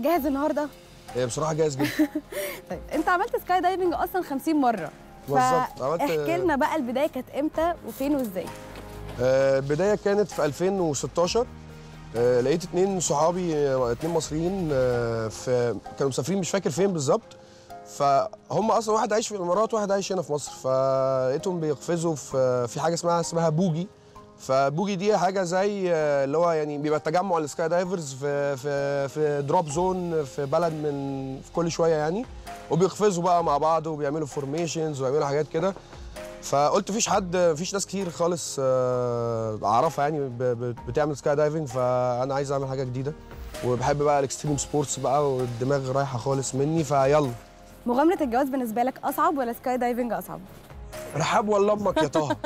جاهز النهارده هي بصراحه جاهز جدا طيب انت عملت سكاي دايفنج اصلا 50 مره بالظبط. عملت- احكي لنا بقى البدايه كانت امتى وفين وازاي آه، البدايه كانت في 2016 آه، لقيت اتنين صحابي آه، اتنين مصريين آه، في كانوا مسافرين مش فاكر فين بالظبط فهم اصلا واحد عايش في الامارات وواحد عايش هنا في مصر فلقيتهم بيقفزوا في في حاجه اسمها اسمها بوجي فبوجي دي حاجه زي آه، اللي هو يعني بيبقى تجمع السكاي دايفرز في في في دروب زون في بلد من في كل شويه يعني وبيقفزوا بقى مع بعض وبيعملوا فورميشنز ويعملوا حاجات كده فقلت مفيش حد مفيش ناس كتير خالص آه، اعرفها يعني ب- ب- بتعمل سكاي دايفنج فانا عايز اعمل حاجه جديده وبحب بقى الاكستريم سبورتس بقى والدماغ رايحه خالص مني فيلا مغامره الجواز بالنسبه لك اصعب ولا سكاي دايفنج اصعب رحاب ولا امك يا طه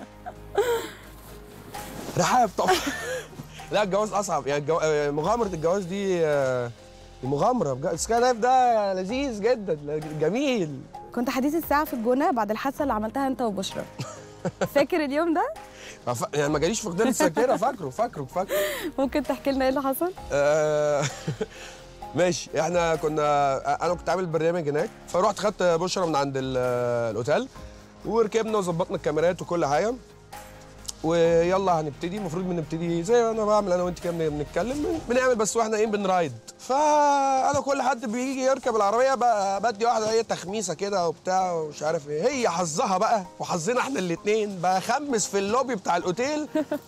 رحاب طبعا لا الجواز اصعب يعني الجو... آه، مغامره الجواز دي آه، دي مغامره بجد السكاي دايف ده لذيذ جدا جميل كنت حديث الساعه في الجونه بعد الحادثه اللي عملتها انت وبشرى فاكر اليوم ده فف- يعني ما جاليش فقدان الذاكره فاكره فاكره فاكره ممكن تحكي لنا ايه اللي حصل آه، ماشي احنا كنا انا كنت عامل برنامج هناك فرحت خدت بشرى من عند ال- الاوتيل وركبنا وظبطنا الكاميرات وكل حاجه ويلا هنبتدي المفروض بنبتدي زي ما انا بعمل انا وانت كده بن- بنتكلم بنعمل بس واحنا ايه بنرايد فانا كل حد بيجي يركب العربيه ب- بدي واحده هي تخميسه كده وبتاع ومش عارف ايه هي حظها بقى وحظنا احنا الاثنين بخمس في اللوبي بتاع الاوتيل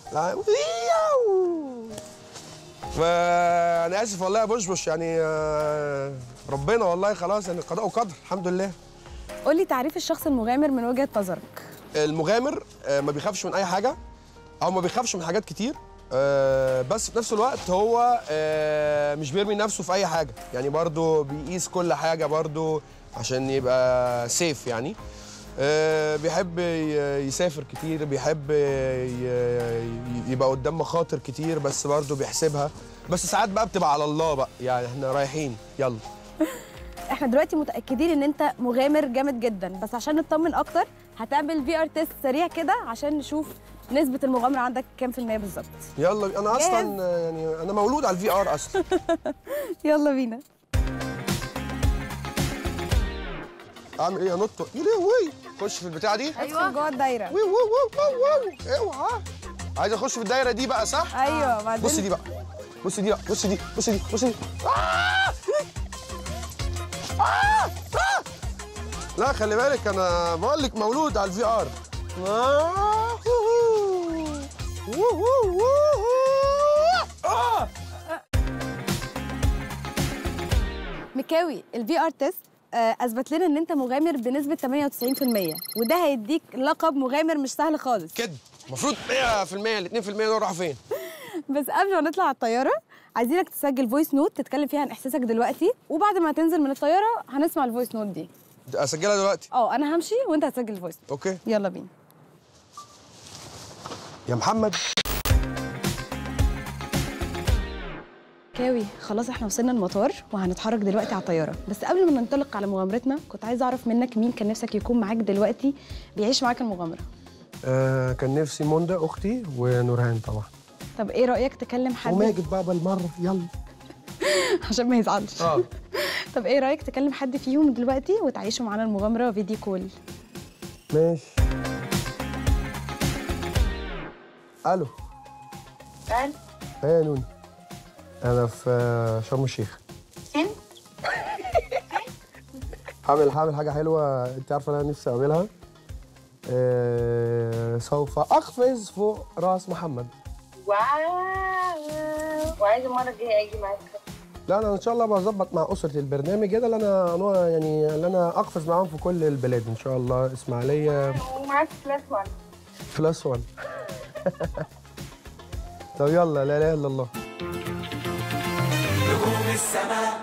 فانا اسف والله يا بشبش يعني آه، ربنا والله خلاص يعني قضاء وقدر الحمد لله قول لي تعريف الشخص المغامر من وجهه نظرك المغامر آه، ما بيخافش من اي حاجه او ما بيخافش من حاجات كتير آه، بس في نفس الوقت هو آه، مش بيرمي نفسه في اي حاجه يعني برضو بيقيس كل حاجه برضو عشان يبقى سيف يعني آه، بيحب ي- يسافر كتير بيحب ي- يبقى قدام مخاطر كتير بس برضو بيحسبها بس ساعات بقى بتبقى على الله بقى يعني احنا رايحين يلا احنا دلوقتي متاكدين ان انت مغامر جامد جدا بس عشان نطمن اكتر هتعمل في ار تيست سريع كده عشان نشوف نسبه المغامره عندك كام في المية بالظبط يلا انا جاهز؟ اصلا آه، يعني انا مولود على الفي ار اصلا يلا بينا اعمل ايه انط يا لهوي خش في البتاعه دي ادخل جوه الدايره وي وي وي وي وي اوعى عايز اخش في الدايره دي بقى صح ايوه بعدين بص دي بقى بص دي بقى بص دي بص دي بص دي آه! آه! آه! لا خلي بالك انا بقول لك مولود على الفي ار آه! مكاوي الفي ار تيست اثبت لنا ان انت مغامر بنسبه 98% وده هيديك لقب مغامر مش سهل خالص كده المفروض 100% ال 2% دول راحوا فين؟ بس قبل ما نطلع على الطياره عايزينك تسجل فويس نوت تتكلم فيها عن احساسك دلوقتي وبعد ما تنزل من الطياره هنسمع الفويس نوت دي اسجلها دلوقتي اه انا همشي وانت هتسجل الفويس نوت اوكي يلا بينا يا محمد كاوي خلاص احنا وصلنا المطار وهنتحرك دلوقتي على الطياره بس قبل ما ننطلق على مغامرتنا كنت عايزه اعرف منك مين كان نفسك يكون معاك دلوقتي بيعيش معاك المغامره آه كان نفسي موندا اختي ونورهان طبعا طب ايه رايك تكلم حد وماجد بقى بالمره يلا عشان ما يزعلش اه طب ايه رايك تكلم حد فيهم دلوقتي وتعيشوا معانا المغامره فيديو كول ماشي الو قال ايه يا نوني انا في آه، شرم الشيخ فين؟ هعمل هعمل حاجه حلوه انت عارفه انا نفسي اعملها آه سوف اقفز فوق راس محمد واو وعايزه المره الجايه اجي معاك لا انا ان شاء الله بظبط مع اسره البرنامج كده اللي انا أنا يعني اللي انا اقفز معاهم في كل البلاد ان شاء الله اسماعيليه ومعاك كلاس 1 بلس 1 طب يلا لا اله الا الله